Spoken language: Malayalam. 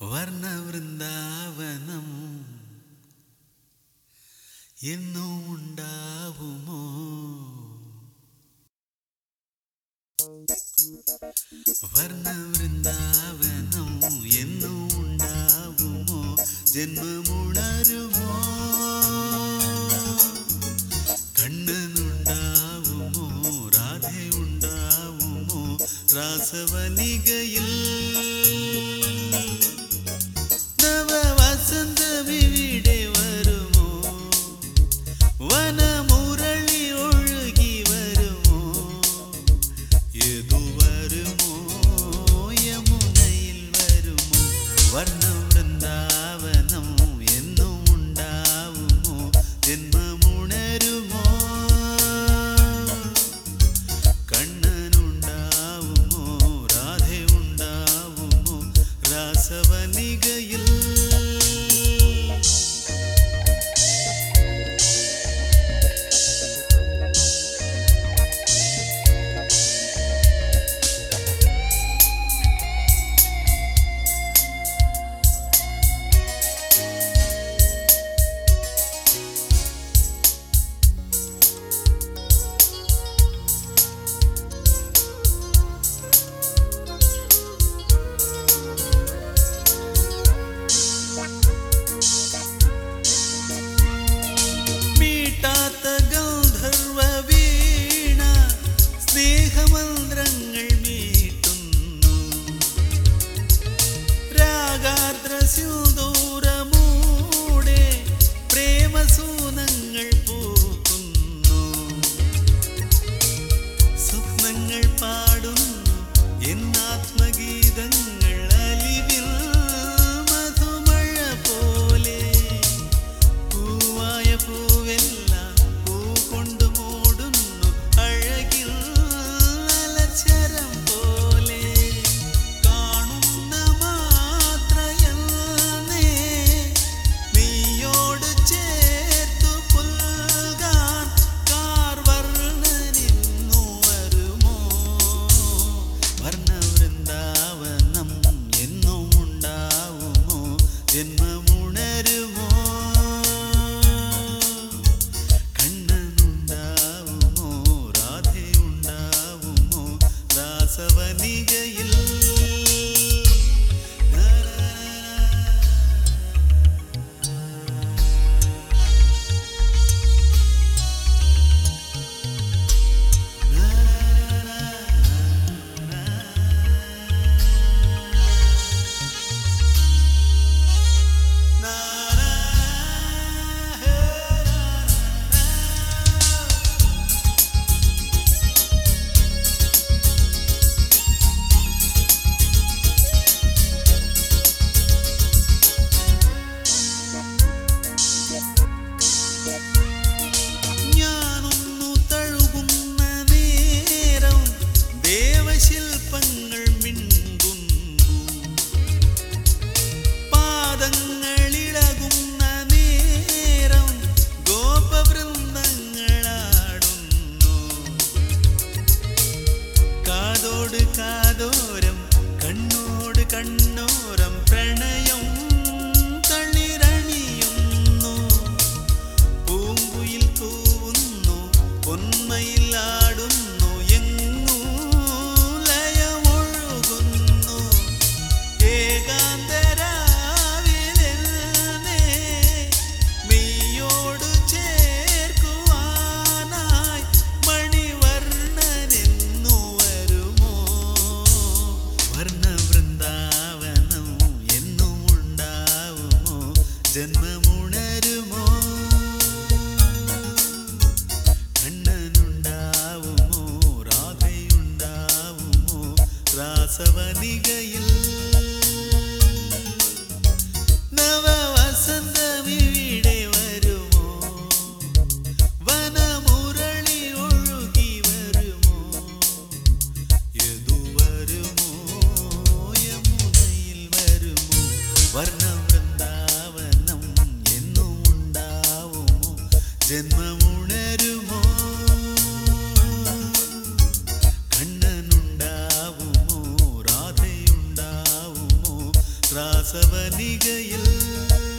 വർണ്ണവൃന്ദാവനം എന്നും ഉണ്ടാവുമോ വർണ്ണവൃന്ദാവനം എന്നും ഉണ്ടാവുമോ ജന്മമുണരുമോ കണ്ണനുണ്ടാവുമോ രാധയുണ്ടാവുമോ രാസവനികയിൽ നവവസന്തമിവിടെ വരുമോ വനമുരളി ഒഴുകി വരുമോ ഏതു വരുമോ യമുനയിൽ വരുമോ വർണ്ണവൃന്ദാവനം എന്നും ഉണ്ടാവുമോ ജന്മമുണരുമോ കണ്ണനുണ്ടാവുമോ രാധയുണ്ടാവുമോ രാസവനികയിൽ മീട്ടാത്ത ഗന്ധർവ വീണ സ്നേഹമന്ത്രങ്ങൾ മീട്ടുന്നു രാഗാർദ്ര സിന്ദൂരമൂടെ പ്രേമസൂനങ്ങൾ പൂക്കുന്നു സ്വപ്നങ്ങൾ പാടുന്നു എന്നാത്മഗീതങ്ങൾ അലിവിൽ മധുമഴ പോലെ പൂവായ പൂവെല്ലാം പൂ കൊണ്ട് മൂടുന്നു അഴകിൽ അലച്ചരം പോലെ കാണുന്ന മാത്രയന്നേ നീയോട് ചേർത്തു പുൽകാൻ കാർവർണ്ണനിന്നു വരുമോ വർണ്ണവൃന്ദാവനം എന്നും ഉണ്ടാവുമോ ജന്മമുണരുമോ കണ്ണനുണ്ടാവുമോ രാധയുണ്ടാവുമോ രാസവനികയിൽ ഞാനൊന്നു തഴുകുന്ന നേരം ദേവശില്പങ്ങൾ മിണ്ടുന്നു പാദങ്ങളിളകുന്ന നേരം ഗോപവൃന്ദങ്ങളാടുന്നു കാതോട് കാതോരം കണ്ണോട് കണ്ണോരം പ്രണയം തളിരണിയുന്നു പൂങ്കുയിൽ കൂവുന്നു പൊന്മയിൽ ആടുന്നു എങ്ങൂ ലയമൊഴുകുന്നു ഏകാന്തരാവിലെന്നെ മെയ്യോട് ചേർക്കുവാനായി മണിവർണ്ണനെന്നു വരുമോ വർണ്ണവൃന്ദാവനം എന്നും ഉണ്ടാവുമോ ജന്മമുണരുമോ കണ്ണനുണ്ടാവുമോ രാധയുണ്ടാവുമോ രാസവനികയിൽ നവവസന്തമിവിടെ വരുമോ വനമുരളി ഒഴുകി വരുമോ യദു വരുമോ യമുനയിൽ വരുമോ വർണ്ണവൃന്ദാവനം എന്നും ഉണ്ടാവുമോ ജന്മമുണരുമോ കണ്ണനുണ്ടാവുമോ രാധയുണ്ടാവുമോ രാസവനികയിൽ